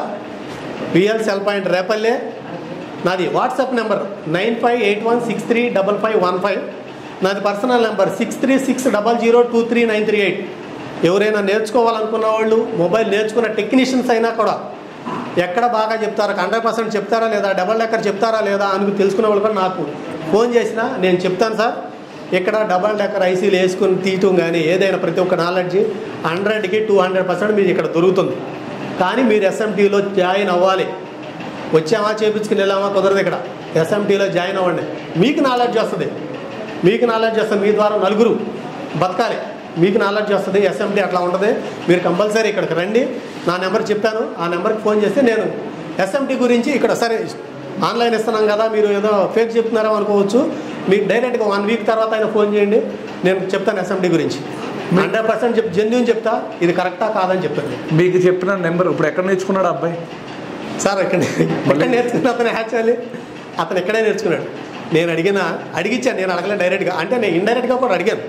పిఎల్ సెల్ పాయింట్ రేపల్లే నాది WhatsApp number nine five eight one six three double five one five నాది personal number six three six double zero two three nine three eight ఎవరైనా నేర్చుకోవాలనుకున్న వాళ్ళు మొబైల్ నేర్చుకున్న టెక్నీషియన్స్ అయినా కూడా ఎక్కడ బాగా చెప్తారా హండ్రెడ్ పర్సెంట్ చెప్తారా లేదా డబల్ డెక్కర్ చెప్తారా లేదా అని తెలుసుకునే వాళ్ళు కూడా నాకు ఫోన్ చేసినా నేను చెప్తాను సార్ ఇక్కడ డబల్ డెక్కర్ ఐసీలు వేసుకుని తీయటం కానీ ఏదైనా ప్రతి ఒక్క నాలెడ్జ్ హండ్రెడ్కి టూ హండ్రెడ్ పర్సెంట్ మీకు ఇక్కడ దొరుకుతుంది కానీ మీరు ఎస్ఎంటీలో జాయిన్ అవ్వాలి వచ్చామా చేపించుకుని వెళ్ళామా కుదరదు ఇక్కడ ఎస్ఎంటీలో జాయిన్ అవ్వండి మీకు నాలెడ్జ్ వస్తుంది మీకు నాలెడ్జ్ వస్తుంది మీ ద్వారా నలుగురు బతకాలి మీకు నాలెడ్జ్ వస్తుంది ఎస్ఎంటీ అట్లా ఉంటుంది మీరు కంపల్సరీ ఇక్కడికి రండి నా నెంబర్ చెప్పాను ఆ నెంబర్కి ఫోన్ చేస్తే నేను ఎస్ఎంటీ గురించి ఇక్కడ సరే ఆన్లైన్ ఇస్తున్నాం కదా మీరు ఏదో ఫేక్ చెప్తున్నారో అనుకోవచ్చు మీకు డైరెక్ట్గా వన్ వీక్ తర్వాత అయినా ఫోన్ చేయండి నేను చెప్తాను ఎస్ఎంటీ గురించి హండ్రెడ్ పర్సెంట్ చెప్ జెన్యున్ చెప్తా ఇది కరెక్టా కాదని చెప్తాను
మీకు చెప్పిన నెంబర్ ఇప్పుడు ఎక్కడ నేర్చుకున్నాడు ఆ అబ్బాయి
సార్ ఇక్కడ ఇక్కడ నేర్చుకున్న అతను యాక్చువల్లీ అతను ఇక్కడే నేర్చుకున్నాడు నేను అడిగిన అడిగిచ్చాను నేను అడగలే డైరెక్ట్గా అంటే నేను ఇండైరెక్ట్గా కూడా అడిగాను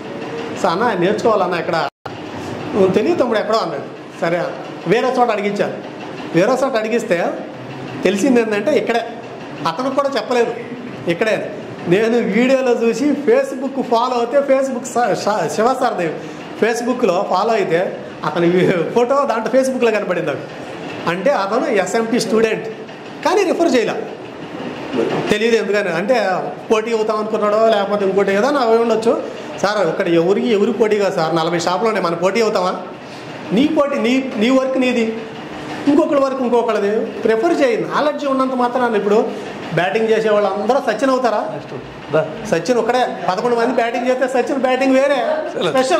సో అన్న నేర్చుకోవాలన్న ఇక్కడ నువ్వు తెలియదు తమ్ముడు ఎక్కడో అన్నాడు సరే వేరే చోట అడిగించాను వేరే చోట అడిగిస్తే తెలిసింది ఏంటంటే ఇక్కడే అతను కూడా చెప్పలేదు ఇక్కడే అని. నేను వీడియోలో చూసి ఫేస్బుక్ ఫాలో అయితే ఫేస్బుక్ సా- షా- శివ సార్ దేవ్ ఫేస్బుక్లో ఫాలో అయితే అతని ఫోటో దాంట్లో ఫేస్బుక్లో కనపడింది నాకు అంటే అతను ఎస్ఎంటీ స్టూడెంట్ కానీ రిఫర్ చేయలే తెలియదు ఎందుకని అంటే పోటీ అవుతాం అనుకున్నాడో లేకపోతే ఇంకోటి ఏదో నా అవి ఉండొచ్చు సార్ ఇక్కడ ఎవరికి ఎవరి పోటీ కాదు సార్ నలభై షాపులు ఉన్నాయి మన పోటీ అవుతామా నీ పోటీ నీ నీ వర్క్ నీది ఇంకొకరి వర్క్ ఇంకొకరిది ప్రిఫర్ చేయి నాలెడ్జ్ ఉన్నంత మాత్రాన్ని ఇప్పుడు బ్యాటింగ్ చేసే వాళ్ళందరూ సచిన్ అవుతారా సచిన్ ఒక్కడే పదకొండు మంది బ్యాటింగ్ చేస్తే సచిన్ బ్యాటింగ్ వేరే స్పెషల్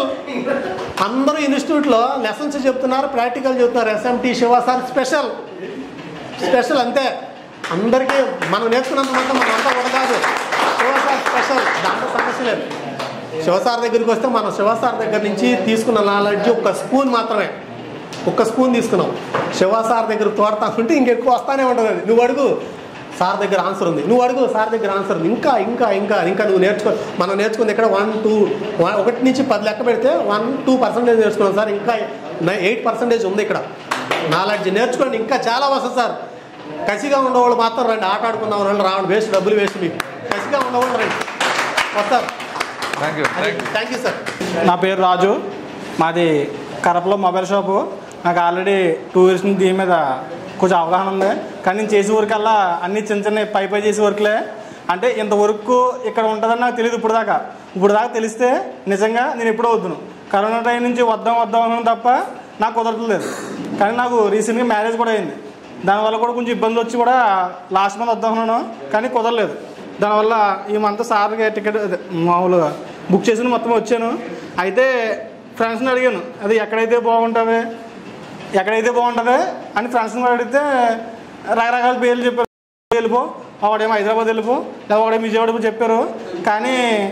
అందరూ ఇన్స్టిట్యూట్లో లెసన్స్ చెప్తున్నారు ప్రాక్టికల్ చెప్తున్నారు SMT Shiva sir special special అంతే అందరికీ మనం నేర్చుకున్నంత మాత్రం మనం అంతా కూడా కాదు శివ సార్ స్పెషల్ దాంట్లో సమస్య లేదు శివసార్ దగ్గరికి వస్తే మనం శివసార్ దగ్గర నుంచి తీసుకున్న నాలెడ్జ్ ఒక స్పూన్ మాత్రమే ఒక్క స్పూన్ తీసుకున్నాం శివసార్ దగ్గర తోడతా ఉంటే ఇంకెక్కువ వస్తానే ఉంటుంది అది నువ్వు అడుగు సార్ దగ్గర ఆన్సర్ ఉంది నువ్వు అడుగు సార్ దగ్గర ఆన్సర్ ఉంది ఇంకా ఇంకా ఇంకా ఇంకా నువ్వు నేర్చుకో మనం నేర్చుకుంది ఇక్కడ వన్ టూ వన్ ఒకటి నుంచి పది లెక్క పెడితే వన్ టూ పర్సెంటేజ్ నేర్చుకున్నాం సార్ ఇంకా ఎయిట్ పర్సెంటేజ్ ఉంది ఇక్కడ నాలెడ్జ్ నేర్చుకోండి ఇంకా చాలా వస్తుంది సార్ కసిగా ఉండేవాళ్ళు మాత్రం రండి ఆట ఆడుకుందాం రండి రావండి వేస్ట్ డబ్బులు వేస్ట్ మీకు కసిగా ఉండేవాళ్ళు రండి వస్తారు
thank you thank you
thank you sir
నా పేరు రాజు మాది కరపలో మొబైల్ షాపు నాకు ఆల్రెడీ టూ ఇయర్స్ నుంచి దీని మీద కొంచెం అవగాహన ఉంది కానీ నేను చేసే వర్కల్లా అన్ని చిన్న చిన్న పై పై చేసే వర్క్లే అంటే ఇంత వర్క్ ఇక్కడ ఉంటుందని నాకు తెలియదు ఇప్పుడు దాకా ఇప్పుడు దాకా తెలిస్తే నిజంగా నేను ఎప్పుడో వద్దును కరోనా టైం నుంచి వద్దాం వద్దాం అన్నాను తప్ప నాకు కుదరట్లేదు కానీ నాకు రీసెంట్గా మ్యారేజ్ కూడా అయింది దానివల్ల కూడా కొంచెం ఇబ్బంది వచ్చి కూడా లాస్ట్ మంత్ వద్దాం అన్నాను కానీ కుదరలేదు దానివల్ల ఈ మంత్ సార్కి టికెట్ అదే మామూలుగా బుక్ చేసిన మొత్తం వచ్చాను అయితే ఫ్రెండ్స్ని అడిగాను అది ఎక్కడైతే బాగుంటుంది ఎక్కడైతే బాగుంటుంది అని ఫ్రెండ్స్ని కూడా అడిగితే రకరకాల పేర్లు చెప్పారు వెళ్ళిపో ఒకడేమో హైదరాబాద్ వెళ్ళిపో లేదా ఒకడేమో విజయవాడ వెళ్ళిపో చెప్పారు కానీ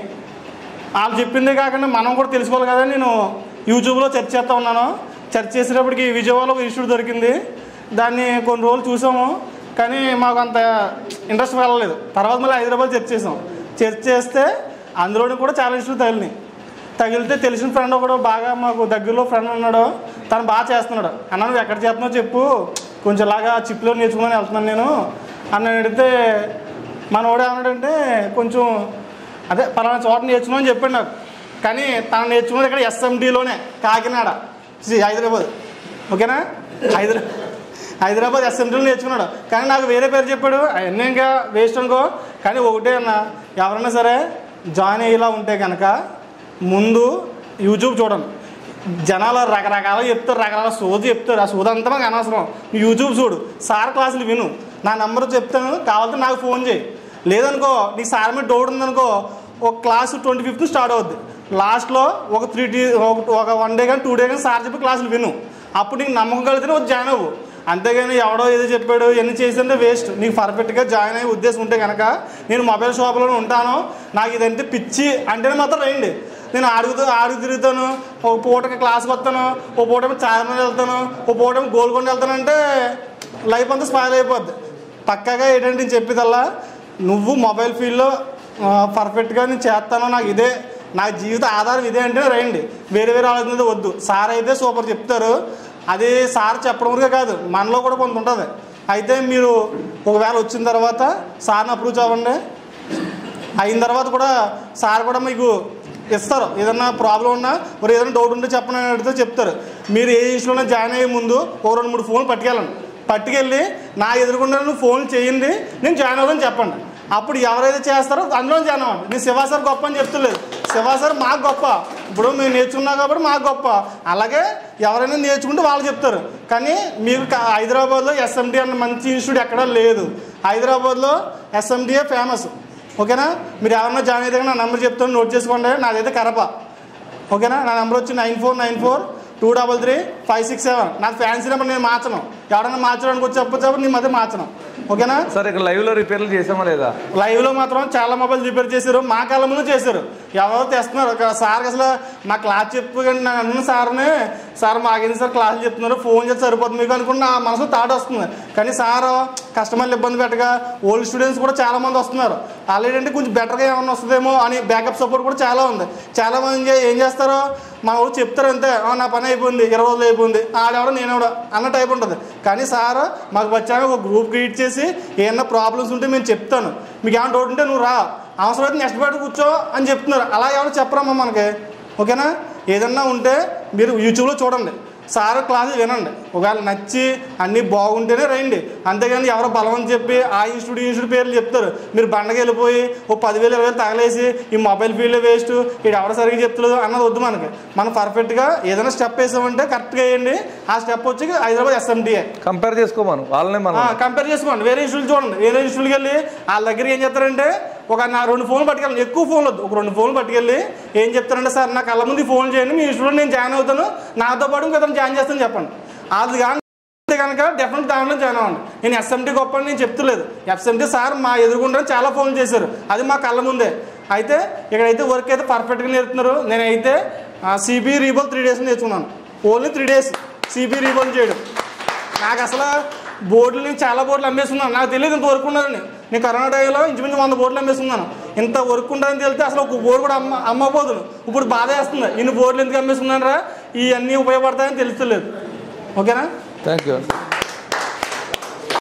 వాళ్ళు చెప్పిందే కాకుండా మనం కూడా తెలుసుకోవాలి కదా నేను యూట్యూబ్లో సెర్చ్ చేస్తూ ఉన్నాను సెర్చ్ చేసేటప్పటికి విజయవాడలో ఒక ఇన్స్టిట్యూట్ దొరికింది దాన్ని కొన్ని రోజులు చూసాము కానీ మాకు అంత ఇంట్రెస్ట్ వెళ్ళలేదు తర్వాత మళ్ళీ హైదరాబాద్ సెర్చ్ చేసాం సెర్చ్ చేస్తే అందులోని కూడా చాలా ఇన్స్టిట్యూట్ తగిలినాయి తగిలితే తెలిసిన ఫ్రెండ్ ఒకడు బాగా మాకు దగ్గరలో ఫ్రెండ్ ఉన్నాడు తను బాగా చేస్తున్నాడు అన్న నువ్వు ఎక్కడ చేస్తున్నావు చెప్పు కొంచెం లాగా చిప్లో నేర్చుకుని వెళ్తున్నాను నేను అని అడిగితే మనోడు ఏమన్నాడంటే కొంచెం అదే పలానా చోట నేర్చుకున్నాను చెప్పాడు నాకు కానీ తను నేర్చుకున్నది ఇక్కడ ఎస్ఎండిలోనే కాకినాడ శ్రీ హైదరాబాద్ ఓకేనా హైదరాబాద్ హైదరాబాద్ ఎస్ఎండిలో నేర్చుకున్నాడు కానీ నాకు వేరే పేరు చెప్పాడు అవన్నీ ఇంకా వేస్ట్ అనుకో కానీ ఒకటే అన్న ఎవరైనా సరే జాయిన్ అయ్యేలా ఉంటే కనుక ముందు యూట్యూబ్ చూడండి జనాలు రకరకాల చెప్తారు రకరకాల సోది చెప్తారు ఆ సోది అంతా మాకు అనవసరం నువ్వు యూట్యూబ్ చూడు సార్ క్లాసులు విను నా నెంబర్ చెప్తాను కావాలంటే నాకు ఫోన్ చేయి లేదనుకో నీ సార్ మీద డౌట్ ఉందనుకో ఒక క్లాస్ ట్వంటీ ఫిఫ్త్ స్టార్ట్ అవుద్ది లాస్ట్లో ఒక త్రీ టీ ఒక వన్ డే కానీ టూ డే కానీ సార్ చెప్పి క్లాసులు విను అప్పుడు నీకు నమ్మకం కలిగితేనే వచ్చి జాయిన్ అవ్వు అంతేగాని ఎవడో ఏదో చెప్పాడు ఎన్ని చేసింటే వేస్ట్ నీకు పర్ఫెక్ట్గా జాయిన్ అయ్యే ఉద్దేశం ఉంటే కనుక నేను మొబైల్ షాప్లోనే ఉంటాను నాకు ఇదంటే పిచ్చి అంటేనే మాత్రం రండి నేను అడుగుతూ అడుగు తిరుగుతాను ఒక పూటకి క్లాస్కి వస్తాను ఒక పూట చార్మినార్ వెళ్తాను ఒక పూట గోల్కొండ వెళ్తానంటే లైఫ్ అంతా స్పాయిల్ అయిపోద్ది పక్కాగా ఏంటంటే నేను చెప్పేదల్లా నువ్వు మొబైల్ ఫీల్డ్లో పర్ఫెక్ట్గా నేను చేస్తాను నాకు ఇదే నా జీవిత ఆధారం ఇదే అంటే రండి వేరే వేరే ఆలోచన వద్దు సార్ అయితే సూపర్ చెప్తారు అది సార్ చెప్పడం వరకే కాదు మనలో కూడా కొంత ఉంటుంది అయితే మీరు ఒకవేళ వచ్చిన తర్వాత సార్ని అప్రూవ్ అవ్వండి అయిన తర్వాత కూడా సార్ కూడా మీకు ఇస్తారు ఏదన్నా ప్రాబ్లం ఉన్నా మరి ఏదైనా డౌట్ ఉంటే చెప్పండి అని అడిగితే చెప్తారు మీరు ఏ ఇష్యూలో జాయిన్ అయ్యే ముందు ఒక రెండు మూడు ఫోన్లు పట్టుకెళ్ళండి పట్టుకెళ్ళి నా ఎదురుకుండా నువ్వు ఫోన్ చేయండి నేను జాయిన్ అవుదని చెప్పండి అప్పుడు ఎవరైతే చేస్తారో అందులో జాయిన్ అవ్వండి నేను శివా సార్ గొప్ప అని చెప్తలేదు శివా సార్ మాకు గొప్ప ఇప్పుడు మేము నేర్చుకున్నాం కాబట్టి మాకు గొప్ప అలాగే ఎవరైనా నేర్చుకుంటే వాళ్ళు చెప్తారు కానీ మీరు క- హైదరాబాద్లో ఎస్ఎండి అన్న మంచి ఇన్స్టిట్యూట్ ఎక్కడా లేదు హైదరాబాద్లో ఎస్ఎండిఏ ఫేమస్ ఓకేనా మీరు ఎవరన్నా జాయిన్ అయితే నా నెంబర్ చెప్తాను నోట్ చేసుకోండి నాదైతే కరప ఓకేనా నా నెంబర్ వచ్చి nine four nine four two double three five six seven నాకు ఫ్యాన్సీ నెంబర్ నేను మార్చను ఎవరైనా మార్చడానికి వచ్చి చెప్పచ్చు నీ మధ్య మార్చను ఓకేనా
సార్ ఇక్కడ లైవ్లో రిపేర్లు చేసామా లేదా
లైవ్లో మాత్రం చాలా మొబైల్ రిపేర్ చేశారు మా కాలం ముందు చేశారు ఎవరో తెస్తున్నారు ఒక సార్ అసలు మా క్లాస్ చెప్పు కానీ నేను అన్న సార్ని సార్ మాకేంది సార్ క్లాసులు చెప్తున్నారు ఫోన్ చేసి సరిపోతుంది మీకు అనుకున్న నా మనసు తాట వస్తుంది కానీ సార్ కస్టమర్లు ఇబ్బంది పెట్టగా ఓల్డ్ స్టూడెంట్స్ కూడా చాలా మంది వస్తున్నారు ఆల్రెడీ అంటే కొంచెం బెటర్గా ఏమన్నా వస్తుందేమో అని బ్యాకప్ సపోర్ట్ కూడా చాలా ఉంది చాలా మంది ఏం చేస్తారో మా ఊరు చెప్తారు అంతే "ఆ, నా పని అయిపోయింది ఇరవై రోజులు అయిపోయింది ఆడెవడో నేనెవడో అన్న టైప్ ఉంటుంది కానీ సార్ మాకు వచ్చాక ఒక గ్రూప్ క్రియేట్ చేసి ఏమన్నా ప్రాబ్లమ్స్ ఉంటే మేము చెప్తాను మీకు ఏమైనా డౌట్ ఉంటే నువ్వు రా అవసరమైతే నెక్స్ట్ బయట కూర్చో అని చెప్తున్నారు అలా ఎవరు చెప్పరమ్మా మనకి ఓకేనా ఏదన్నా ఉంటే మీరు యూట్యూబ్లో చూడండి సార్ క్లాస్ వినండి ఒకవేళ నచ్చి అన్నీ బాగుంటేనే రండి అంతేగాని ఎవరో బలం అని చెప్పి ఆ ఇన్స్టిట్యూట్ ఈ ఇన్స్టిట్యూట్ పేర్లు చెప్తారు మీరు బండకి వెళ్ళిపోయి ఓ పదివేలు ఇరవై వేలు తగలేసి ఈ మొబైల్ ఫీల్డ్ వేస్ట్ ఇది ఎవరు సరిగ్గా చెప్తలేదు అన్నది వద్దు మనకి మనం పర్ఫెక్ట్గా ఏదైనా స్టెప్ వేసామంటే కరెక్ట్గా వేయండి ఆ స్టెప్ వచ్చి హైదరాబాద్ ఎస్ఎండిఏ
కంపేర్ చేసుకోమను వాళ్ళనే మనం
కంపేర్ చేసుకోండి వేరే ఇన్స్టిట్యూట్ చూడండి వేరే ఇన్స్టిట్యూట్కి వెళ్ళి వాళ్ళ దగ్గర ఏం చేస్తారంటే ఒక నా రెండు ఫోన్లు పట్టుకెళ్ళండి ఎక్కువ ఫోన్లు వద్దు ఒక రెండు ఫోన్లు పట్టుకెళ్ళి ఏం చెప్తారంటే సార్ నా కళ్ళ ముందు ఈ ఫోన్ చేయండి మీ ఇన్స్టిట్యూట్ నేను జాయిన్ అవుతాను నాతో పాటు ఇంకొక జాయిన్ చేస్తాను చెప్పండి అది కానీ అయితే కనుక డెఫినెట్ దాంట్లో జాయిన్ అవ్వండి నేను ఎస్ఎంటీ గొప్ప అని నేను చెప్తలేదు ఎస్ఎంటీ సార్ మా ఎదురుగుండా చాలా ఫోన్లు చేశారు అది మా కళ్ళ ముందే అయితే ఇక్కడైతే వర్క్ అయితే పర్ఫెక్ట్గా నేర్పుతున్నారు నేనైతే సిబి రీబోల్ త్రీ డేస్ నేర్చుకున్నాను only three days CB reball చేయడం నాకు అసలు బోర్డులు నేను చాలా బోర్డులు అమ్మేస్తున్నాను నాకు తెలియదు ఇంత వర్క్ ఉన్నదని నేను కరోనా టైంలో ఇంచుమించు వంద బోర్డులు అమ్మేస్తున్నాను ఇంత వర్క్ ఉంటుందని తెలిస్తే అసలు ఒక బోర్డు కూడా అమ్మ అమ్మకపోదును ఇప్పుడు బాధ వేస్తుంది ఇన్ని బోర్డులు ఎందుకు అమ్మేస్తున్నాను రా ఇవన్నీ ఉపయోగపడతాయని తెలుస్తలేదు ఓకేనా
థ్యాంక్ యూ